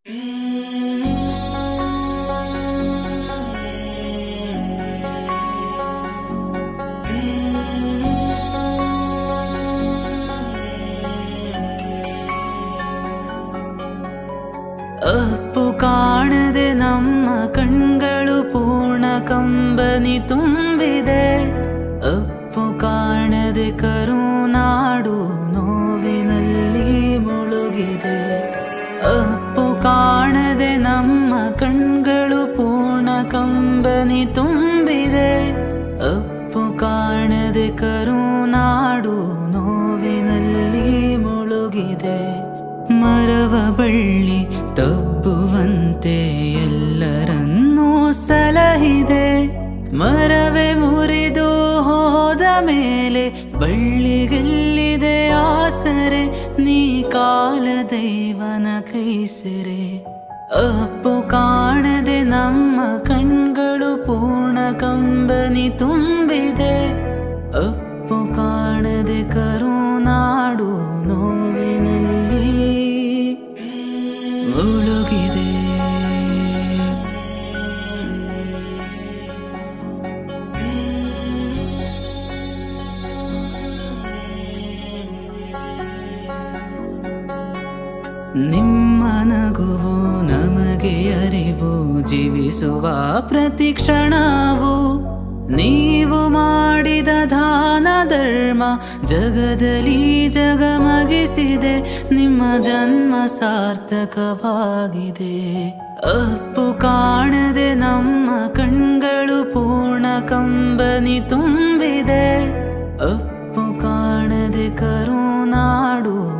ಅಪ್ಪು ಕಾಣದೆ ನಮ್ಮ ಕಣ್ಗಳು ಪೂರ್ಣ ಕಂಬನಿ ತುಂಬಿದೆ ಅಪ್ಪು ಕಾಣದೆ ಕರುನಾಡು ನೋವಿನಲ್ಲಿ ಮುಳುಗಿದೆ ಅಪ್ಪು ಕಾಣದೆ ನಮ್ಮ ಕಣ್ಗಳು ಪೂರ್ಣ ಕಂಬನಿ ತುಂಬಿದೆ ಅಪ್ಪು ಕಾಣದೆ ಕರುನಾಡು ನೋವಿನಲ್ಲಿ ಮುಳುಗಿದೆ ಮರವ ಬಳ್ಳಿ ತಬ್ಬುವಂತೆ ಎಲ್ಲರನ್ನೂ ಸಲಹಿದೆ ಮರವೇ ಮುರಿದು ಹೋದ ಮೇಲೆ ಬಳ್ಳಿಗೆಲ್ಲಿದೆ ಆಸರೆ ನೀ ಕಾಲ ದೈವನ ಕೈಸೆರೆ ಅಪ್ಪು ಕಾಣದೆ ನಮ್ಮ ಕಣ್ಗಳು ಪೂರ್ಣ ಕಂಬನಿ ತುಂಬಿದೆ ಅಪ್ಪು ಕಾಣದೆ ಕರುನಾಡು ನೋವಿನಲ್ಲಿ ಮುಳುಗಿದೆ ನಿಮ್ಮ ನಗುವು ನಮಗೆ ಅರಿವು ಜೀವಿಸುವ ಪ್ರತಿ ಕ್ಷಣವು ನೀವು ಮಾಡಿದ ದಾನ ಧರ್ಮ ಜಗದಲ್ಲಿ ಜಗಮಗಿಸಿದೆ ನಿಮ್ಮ ಜನ್ಮ ಸಾರ್ಥಕವಾಗಿದೆ ಅಪ್ಪು ಕಾಣದೆ ನಮ್ಮ ಕಣ್ಗಳು ಪೂರ್ಣ ಕಂಬನಿ ತುಂಬಿದೆ ಅಪ್ಪು ಕಾಣದೆ ಕರುನಾಡು